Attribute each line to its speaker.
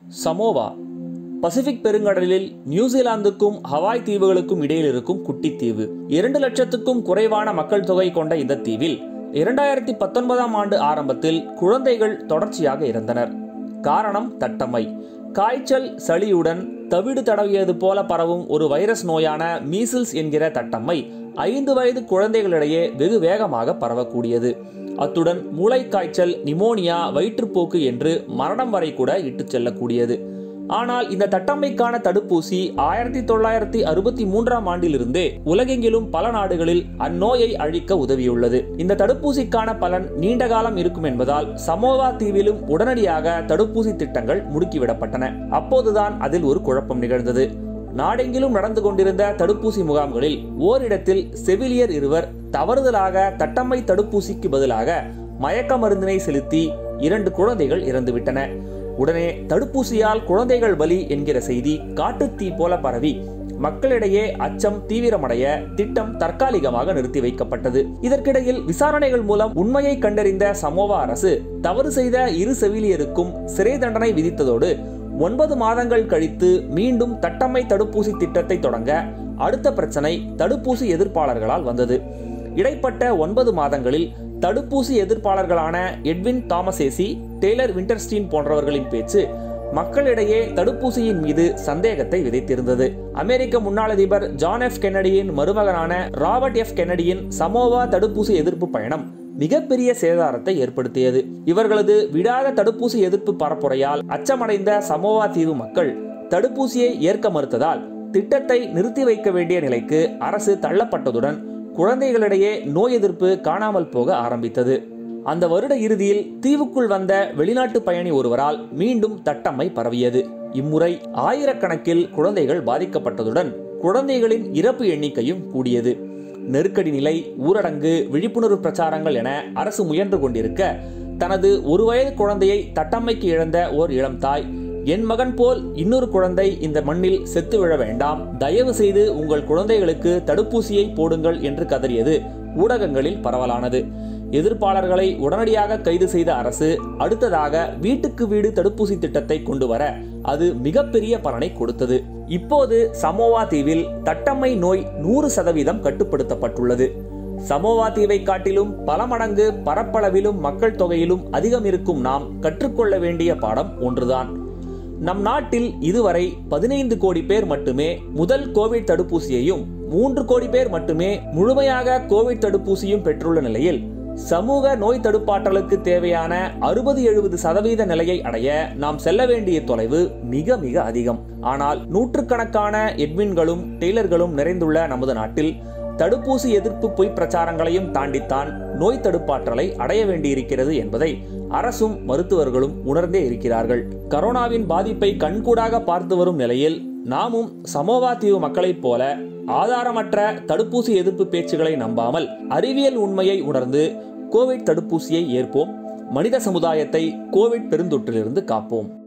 Speaker 1: Samoa Pacific பெருங்கடலில் நியூசிலாந்துக்கும் Hawaii தீவுகளுக்கும் இடையில் இருக்கும் குட்டி தீவு இரண்டு லட்சத்துக்கும் குறைவான மக்கள் தொகை கொண்ட இந்த தீவில் இரண்டாயிரத்தி பத்தொன்பதாம் ஆண்டு ஆரம்பத்தில் குழந்தைகள் தொடர்ச்சியாக இறந்தனர் காரணம் தட்டம்மை காய்ச்சல் சளியுடன் தவிடு தடவியது போல பரவும் ஒரு வைரஸ் நோயான மீசில்ஸ் என்கிற தட்டம்மை ஐந்து வயது குழந்தைகளிடையே வெகு வேகமாக பரவக்கூடியது அத்துடன் மூளைக்காய்ச்சல் நிமோனியா வயிற்றுப்போக்கு என்று மரணம் வரை கூட இட்டுச் செல்லக்கூடியது ஆனால் இந்த தட்டம்மைக்கான தடுப்பூசி ஆயிரத்தி தொள்ளாயிரத்தி அறுபத்தி மூன்றாம் ஆண்டிலிருந்தே உலகெங்கிலும் பல நாடுகளில் அந்நோயை அழிக்க உதவியுள்ளது இந்த தடுப்பூசிக்கான பலன் நீண்ட காலம் இருக்கும் என்பதால் சமோவா தீவிலும் உடனடியாக தடுப்பூசி திட்டங்கள் முடுக்கிவிடப்பட்டன அப்போதுதான் அதில் ஒரு குழப்பம் நிகழ்ந்தது நாடெங்கிலும் நடந்து கொண்டிருந்த தடுப்பூசி முகாம்களில் ஓரிடத்தில் செவிலியர் இருவர் தவறுதலாக தட்டம்மை தடுப்பூசிக்கு பதிலாக மயக்க மருந்தினை செலுத்தி இரண்டு குழந்தைகள் இறந்துவிட்டன உடனே தடுப்பூசியால் குழந்தைகள் பலி என்கிற செய்தி காட்டுத்தீ போல பரவி மக்களிடையே அச்சம் தீவிரமடைய திட்டம் தற்காலிகமாக நிறுத்தி வைக்கப்பட்டது இதற்கிடையில் விசாரணைகள் மூலம் உண்மையை கண்டறிந்த சமோவா அரசு தவறு செய்த இரு செவிலியருக்கும் சிறை தண்டனை விதித்ததோடு ஒன்பது மாதங்கள் கழித்து மீண்டும் தட்டம்மை தடுப்பூசி திட்டத்தை தொடங்க அடுத்த பிரச்சனை தடுப்பூசி எதிர்ப்பாளர்களால் வந்தது இடைப்பட்ட ஒன்பது மாதங்களில் தடுப்பூசி எதிர்ப்பாளர்களான எட்வின் தாமசேசி டெய்லர் விண்டர்ஸ்டீன் போன்றவர்களின் பேச்சு மக்களிடையே தடுப்பூசியின் மீது சந்தேகத்தை விதைத்திருந்தது அமெரிக்க முன்னாள் அதிபர் ஜான் எஃப் கென்னடியின் மருமகனான ராபர்ட் எஃப் கென்னடியின் சமோவா தடுப்பூசி எதிர்ப்பு பயணம் மிகப்பெரிய சேதாரத்தை ஏற்படுத்தியது இவர்களது விடாத தடுப்பூசி எதிர்ப்பு பரப்புரையால் அச்சமடைந்த சமோவா தீவு மக்கள் தடுப்பூசியை ஏற்க மறுத்ததால் திட்டத்தை நிறுத்தி வைக்க வேண்டிய நிலைக்கு அரசு தள்ளப்பட்டதுடன் குழந்தைகளிடையே நோய் எதிர்ப்பு காணாமல் போக ஆரம்பித்தது அந்த வருட இறுதியில் தீவுக்குள் வந்த வெளிநாட்டு பயணி ஒருவரால் மீண்டும் தட்டம்மை பரவியது இம்முறை ஆயிரக்கணக்கில் குழந்தைகள் பாதிக்கப்பட்டதுடன் குழந்தைகளின் இறப்பு எண்ணிக்கையும் கூடியது நெருக்கடி நிலை ஊரடங்கு விழிப்புணர்வு பிரச்சாரங்கள் என அரசு முயன்று கொண்டிருக்க தனது ஒரு வயது குழந்தையை தட்டம்மைக்கு இழந்த ஓர் இளம் தாய் என் மகன் போல் இன்னொரு குழந்தை இந்த மண்ணில் செத்து விழ வேண்டாம் தயவு செய்து உங்கள் குழந்தைகளுக்கு தடுப்பூசியை போடுங்கள் என்று கதறியது ஊடகங்களில் பரவலானது எதிர்ப்பாளர்களை உடனடியாக கைது செய்த அரசு அடுத்ததாக வீட்டுக்கு வீடு தடுப்பூசி திட்டத்தை கொண்டு வர அது மிகப்பெரிய பலனை கொடுத்தது இப்போது சமோவா தீவில் தட்டம்மை நோய் நூறு சதவீதம் கட்டுப்படுத்தப்பட்டுள்ளது சமோவா தீவை காட்டிலும் பல மடங்கு பரப்பளவிலும் மக்கள் தொகையிலும் அதிகம் இருக்கும் நாம் கற்றுக்கொள்ள வேண்டிய பாடம் ஒன்றுதான் நம் நாட்டில் இதுவரை பதினைந்து கோடி பேர் மட்டுமே முதல் கோவிட் தடுப்பூசியையும் மூன்று கோடி பேர் மட்டுமே முழுமையாக கோவிட் தடுப்பூசியும் பெற்றுள்ள நிலையில் சமூக நோய் தடுப்பாற்றலுக்கு தேவையான அறுபது எழுபது சதவீத நிலையை அடைய நாம் செல்ல வேண்டிய தொலைவு மிக மிக அதிகம் ஆனால் நூற்றுக்கணக்கான எட்வின்களும் டெய்லர்களும் நிறைந்துள்ள நமது நாட்டில் தடுப்பூசி எதிர்ப்பு பொய் பிரச்சாரங்களையும் தாண்டித்தான் நோய் தடுப்பாற்றலை அடைய வேண்டியிருக்கிறது என்பதை அரசும் மருத்துவர்களும் உணர்ந்தே இருக்கிறார்கள் கரோனாவின் பாதிப்பை கண்கூடாக பார்த்து வரும் நிலையில் நாமும் சமோவா தீவு மக்களைப் போல ஆதாரமற்ற தடுப்பூசி எதிர்ப்பு பேச்சுகளை நம்பாமல் அறிவியல் உண்மையை உணர்ந்து கோவிட் தடுப்பூசியை ஏற்போம் மனித சமுதாயத்தை கோவிட் பெருந்தொற்றிலிருந்து காப்போம்